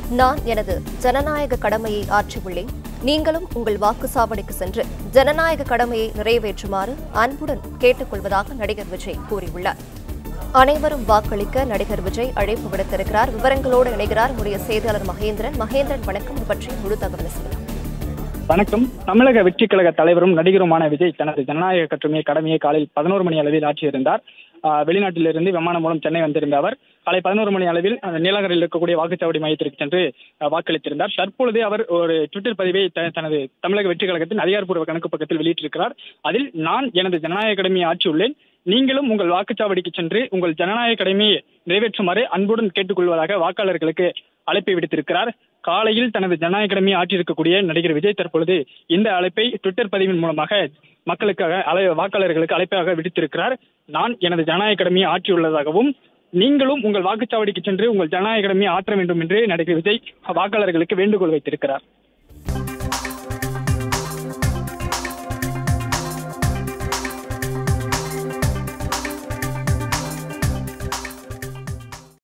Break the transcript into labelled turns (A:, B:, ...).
A: நான் எனது ஜனநாயக கடமையை ஆற்றியுள்ளேன் நீங்களும் உங்கள் வாக்குச்சாவடிக்கு சென்று ஜனநாயக கடமையை நிறைவேற்றுமாறு அன்புடன் கேட்டுக்கொள்வதாக நடிகர் விஜய் கூறியுள்ளார் அனைவரும் வாக்களிக்க நடிகர் விஜய் அழைப்பு விடுத்திருக்கிறார் விவரங்களோடு இணைகிறார் உடைய செய்தியாளர் மகேந்திரன் மகேந்திரன் வணக்கம் இது பற்றி முழு தகவல் சொல்லலாம்
B: வணக்கம் தமிழக வெற்றிக் கழக தலைவரும் நடிகருமான விஜய் தனது ஜனநாயக கட்டுமை கடமையை காலையில் பதினோரு மணி அளவில் ஆற்றியிருந்தார் ஆஹ் வெளிநாட்டிலிருந்து விமானம் மூலம் சென்னை வந்திருந்த அவர் காலை பதினோரு மணி அளவில் அந்த நீலகரில் இருக்கக்கூடிய வாக்குச்சாவடி மையத்திற்கு சென்று ஆஹ் வாக்களித்திருந்தார் தற்பொழுது அவர் ஒரு ட்விட்டர் பதிவை த- தனது தமிழக வெற்றிக் கழகத்தின் அதிகாரப்பூர்வ கணக்கு பக்கத்தில் வெளியிட்டிருக்கிறார் அதில் நான் எனது ஜனநாயக கடமையை ஆற்றியுள்ளேன் நீங்களும் உங்கள் வாக்குச்சாவடிக்கு சென்று உங்கள் ஜனநாயக கடமையை நிறைவேற்றுமாறு அன்புடன் கேட்டுக்கொள்வதாக வாக்காளர்களுக்கு அழைப்பை விடுத்திருக்கிறார் காலையில் தனது ஜனநாயக கடமையை ஆற்றியிருக்கக்கூடிய நடிகர் விஜய் தற்பொழுது இந்த அழைப்பை ட்விட்டர் பதிவின் மூலமாக மக்களுக்காக அலை வாக்காளர்களுக்கு அழைப்பாக விடுத்திருக்கிறார் நான் எனது ஜனநாயக கடமையை ஆற்றியுள்ளதாகவும் நீங்களும் உங்கள் வாக்குச்சாவடிக்கு சென்று உங்கள் ஜனநாயக கடமையை ஆற்ற வேண்டும் என்று நடிகர் விஜய் வாக்காளர்களுக்கு வேண்டுகோள் வைத்திருக்கிறார்